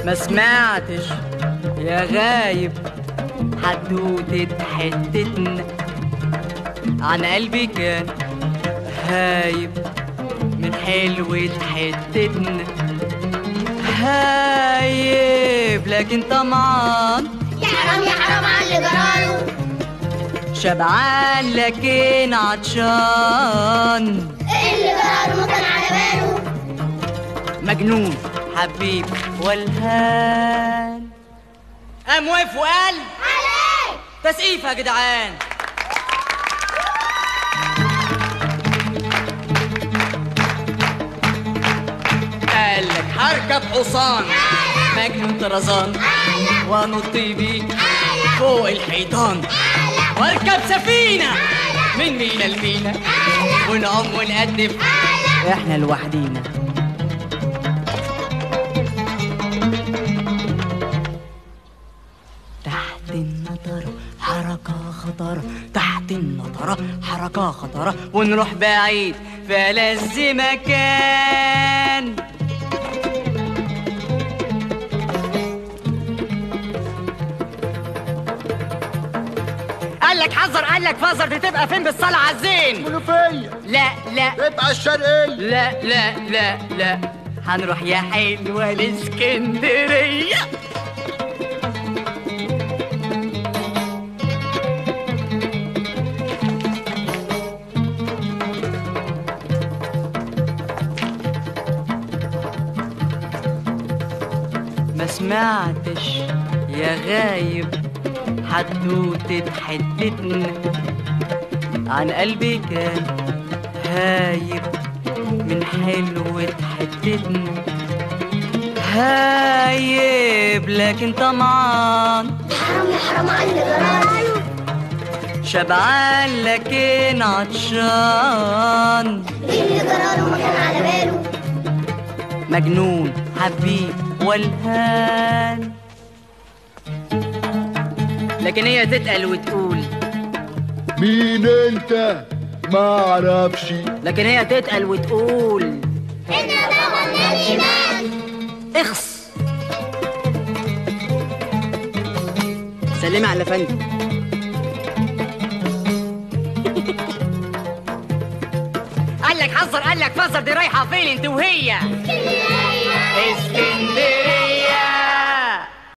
ما سمعتش يا غايب حدوتة حتتنا عن قلبي كان هايب من حلوة حتتنا هايب لكن طمعان يا حرام يا حرام على اللي جراله شبعان لكن عطشان اللي جراله ما كان على باله مجنون حبيب والهان قام واقف وقال عليك تسقيف يا جدعان قال لك هركب حصان مجنون طرزان وانط بيه فوق الحيطان واركب سفينة من مينا لمينا ونعوم ونقدم احنا لوحدينا تحت النطرة حركة خطرة تحت النطرة حركة خطرة ونروح بعيد في ألذ مكان قال لك حذر قال لك فزر دي تبقى فين بالصلاة على الزين منوفية لا لا تبقى الشرقية لا لا لا لا هنروح يا حلوة الاسكندرية ما سمعتش يا غايب حدوتة حتتنا عن قلبي كان هايب من حلوة حتتنا هايب لكن طمعان يا حرام يا حرام على اللي جراله شبعان لكن عطشان اللي جراله ما كان على باله مجنون حبيب والهان لكن هي تتقل وتقول مين انت ما اعرفش لكن هي تتقل وتقول إن طبعا الإيمان اخس سلمي على فندم قال لك حذر قال لك فزر دي رايحه فين انت وهي اسكندريه